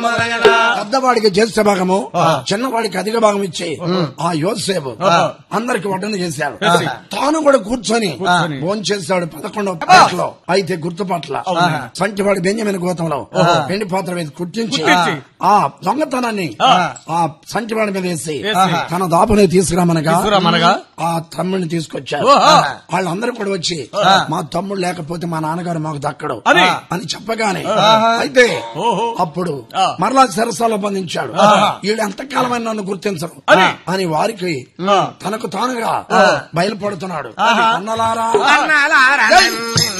పెద్దవాడికి జ్యేష్ఠ భాగము చిన్నవాడికి అధిక భాగం ఇచ్చి ఆ యోసేపు అందరికి వడ్డన చేశాడు తాను కూడా కూర్చొని భోజనం చేశాడు పదకొండవ పాటలో అయితే గుర్తుపట్ల సంటివాడి బెంజమిన గోతంలో వెండి పాత్ర మీద కుట్టించి ఆ దొంగతనాన్ని ఆ సంటివాడి మీద వేసి తన దాపుని తీసుకురామనగా తీసుకురామనగా? ఆ తమ్ముడిని తీసుకొచ్చారు ఓహో. వాళ్ళందరూ కూడా వచ్చి మా తమ్ముడు లేకపోతే మా నాన్నగారు మాకు దక్కడు అని? అని చెప్పగానే అయితే ఓహో. అప్పుడు ఆ. మరలా సరసాల బంధించాడు వీడు ఎంతకాలమైన నన్ను గుర్తించరు అని? అని వారికి ఆ. తనకు తానుగా బయలుపడుతున్నాడు ఆహా. అన్నలారా అన్నాలారా